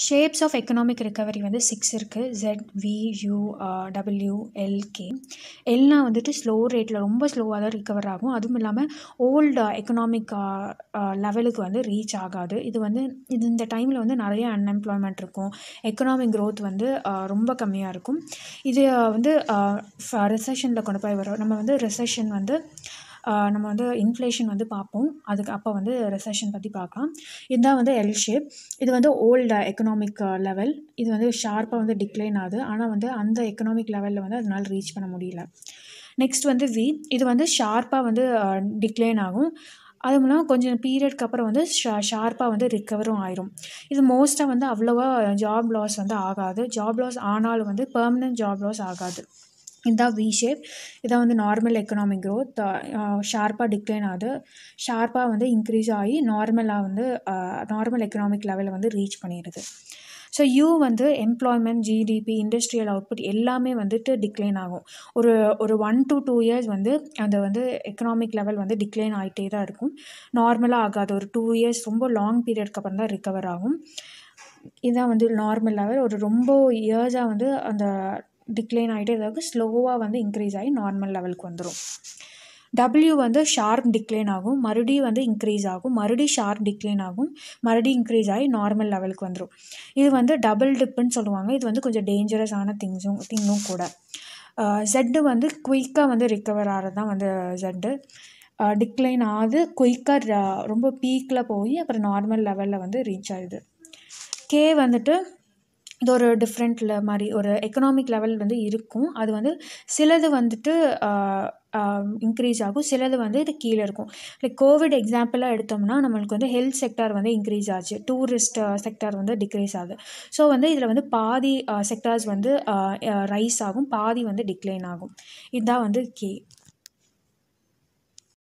shapes of economic recovery வந்து six இருக்குது Z V U W L K எல்னா வந்துட்டு ஸ்லோ ரேட்டில் ரொம்ப ஸ்லோவாக தான் ரிகவர் ஆகும் அதுவும் இல்லாமல் ஓல்டு எக்கனாமிக் லெவலுக்கு வந்து ரீச் ஆகாது இது வந்து இது இந்த டைமில் வந்து நிறைய அன்எம்ப்ளாய்மெண்ட் இருக்கும் எக்கனாமிக் growth வந்து ஆஹ் ரொம்ப கம்மியாக இருக்கும் இது வந்து ரிசெஷனில் கொண்டு போய் வரும் நம்ம வந்து ரிசெஷன் வந்து ஆஹ் நம்ம வந்து இன்ஃப்ளேஷன் வந்து பார்ப்போம் அதுக்கு அப்போ வந்து ரெசெஷன் பற்றி பார்க்கலாம் இதுதான் வந்து எல் ஷேப் இது வந்து ஓல்டு எக்கனாமிக் லெவல் இது வந்து ஷார்ப்பாக வந்து டிக்ளைன் ஆகுது ஆனால் வந்து அந்த எக்கனாமிக் லெவலில் வந்து அதனால் ரீச் பண்ண முடியல நெக்ஸ்ட் வந்து வி இது வந்து ஷார்ப்பாக வந்து டிக்ளைன் ஆகும் அதுவும் இல்லாமல் கொஞ்சம் பீரியட்க்கு அப்புறம் வந்து ஷா ஷார்ப்பாக வந்து ரிக்கவரும் ஆயிரும் இது மோஸ்ட்டாக வந்து அவ்வளோவா ஜாப் லாஸ் வந்து ஆகாது ஜாப் லாஸ் ஆனாலும் வந்து பெர்மனன்ட் ஜாப் லாஸ் ஆகாது இதுதான் வி ஷேப் இதான் வந்து நார்மல் எக்கனாமிக் க்ரோத் ஷார்ப்பாக டிக்ளைன் ஆகுது ஷார்ப்பாக வந்து இன்க்ரீஸ் ஆகி நார்மலாக வந்து நார்மல் எக்கனாமிக் லெவலில் வந்து ரீச் பண்ணிடுது ஸோ யூ வந்து எம்ப்ளாய்மெண்ட் ஜிடிபி இண்டஸ்ட்ரியல் அவுட்புட் எல்லாமே வந்துட்டு டிக்ளைன் ஆகும் ஒரு ஒரு ஒன் டு டூ இயர்ஸ் வந்து அந்த வந்து எக்கனாமிக் லெவல் வந்து டிக்ளைன் ஆகிட்டே தான் இருக்கும் நார்மலாக ஆகாது ஒரு டூ இயர்ஸ் ரொம்ப லாங் பீரியட்க்கு அப்புறம் தான் ரிக்கவர் ஆகும் இதுதான் வந்து நார்மல் லெவல் ஒரு ரொம்ப இயர்ஸாக வந்து அந்த டிக்ளைன் ஆகிட்டே இதாக ஸ்லோவாக வந்து இன்க்ரீஸ் ஆகி நார்மல் லெவலுக்கு வந்துடும் டபிள்யூ வந்து ஷார்ப் டிக்ளைன் ஆகும் மறுபடியும் வந்து இன்க்ரீஸ் ஆகும் மறுபடியும் ஷார்ப் டிக்ளைன் ஆகும் மறுபடியும் இன்க்ரீஸ் ஆகி நார்மல் லெவலுக்கு வந்துடும் இது வந்து டபுள் டிப்புன்னு சொல்லுவாங்க இது வந்து கொஞ்சம் டேஞ்சரஸான திங்ஸும் திங்கும் கூட ஜெட்டு வந்து குயிக்காக வந்து ரிக்கவர் ஆகிறது தான் வந்து ஜெட்டு டிக்ளைன் ஆகுது குயிக்காக ரொம்ப பீக்கில் போய் அப்புறம் நார்மல் லெவலில் வந்து ரீச் ஆகுது கே வந்துட்டு இது ஒரு டிஃப்ரெண்ட்டில் மாதிரி ஒரு எக்கனாமிக் லெவல் வந்து இருக்கும் அது வந்து சிலது வந்துட்டு இன்க்ரீஸ் ஆகும் சிலது வந்து இது கீழே இருக்கும் லைக் கோவிட் எக்ஸாம்பிளாக எடுத்தோம்னா நம்மளுக்கு வந்து ஹெல்த் செக்டார் வந்து இன்க்ரீஸ் ஆச்சு டூரிஸ்ட் செக்டார் வந்து டிக்ரீஸ் ஆகுது ஸோ வந்து இதில் வந்து பாதி செக்டார்ஸ் வந்து ரைஸ் ஆகும் பாதி வந்து டிக்ளைன் ஆகும் இதுதான் வந்து கே